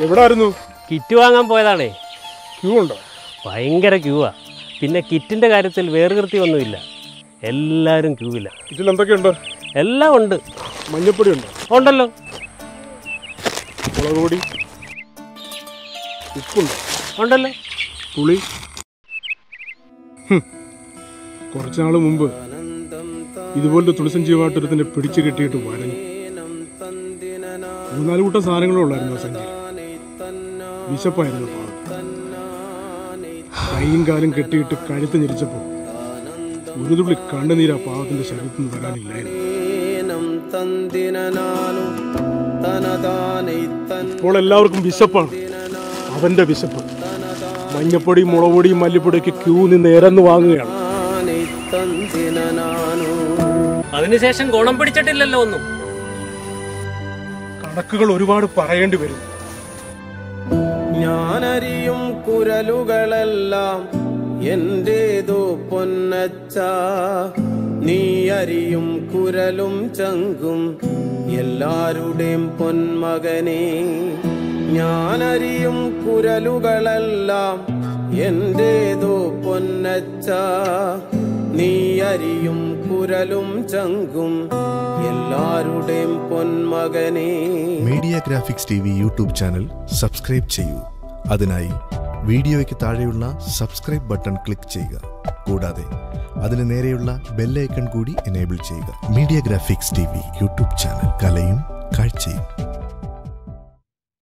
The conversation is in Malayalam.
എവിടായിരുന്നു കിറ്റ് വാങ്ങാൻ പോയതാണേ ക്യൂ ഉണ്ടോ ഭയങ്കര ക്യൂവാ പിന്നെ കിറ്റിൻ്റെ കാര്യത്തിൽ വേർകൃത്യമൊന്നുമില്ല എല്ലാവരും ക്യൂവില്ല ഇതിൽ എന്തൊക്കെയുണ്ട് എല്ലാം ഉണ്ട് മഞ്ഞപ്പൊടി ഉണ്ടോ ഉണ്ടല്ലോ മുളക് പൊടി ഉപ്പുണ്ടോ ഉണ്ടല്ലോ പുളി ഹും. കുറച്ച് നാൾ മുമ്പ് ഇതുപോലത്തെ തുളിസഞ്ചിയുമായിട്ടൊരുത്തിനെ പിടിച്ചു കെട്ടിയിട്ട് വരഞ്ഞു മൂന്നാല് കൂട്ടം സാധനങ്ങളും ഉള്ളായിരുന്നു ആ സഞ്ചി വിശപ്പായിരുന്നു പാവം. കൈയും കാലും കെട്ടിയിട്ട് കഴുത്ത് ഞെരിച്ചപ്പോൾ ഒരു തുള്ളി കണ്ണുനീരാ പാവത്തിന്റെ ശരീരത്തിൽ നിന്ന് വരാനില്ലായിരുന്നു ഇപ്പോൾ എല്ലാവർക്കും വിശപ്പാണ് അവന്റെ വിശപ്പ് മഞ്ഞപ്പൊടി മുളകുപൊടി മല്ലിപ്പൊടിയൊക്കെ ക്യൂ നിന്ന് ഇരന്ന് വാങ്ങുകയാണ് അതിനുശേഷം ഗുണം പിടിച്ചിട്ടില്ലല്ലോ ഒന്നും കണക്കുകൾ ഒരുപാട് പറയേണ്ടി വരും ഞാനറിയും കുരലുകളെല്ലാം എന്റേതു പൊന്നച്ച നീ അറിയും കുരലും ചങ്കും എല്ലാരുടെയും പൊന്മകനെ ഞാനറിയും കുരലുകളെല്ലാം എന്റേതു പൊന്നച്ച നീ അറിയും കുരലും ചങ്കും എല്ലാരുടെയും പൊന്മകനെ media graphics T V YouTube channel subscribe ചെയ്യൂ അതിനായി വീഡിയോയ്ക്ക് താഴെയുള്ള സബ്സ്ക്രൈബ് ബട്ടൺ ക്ലിക്ക് ചെയ്യുക കൂടാതെ അതിന് നേരെയുള്ള ബെല്ലൈക്കൺ കൂടി എനേബിൾ ചെയ്യുക media graphics T V YouTube channel കലയും കാഴ്ചയും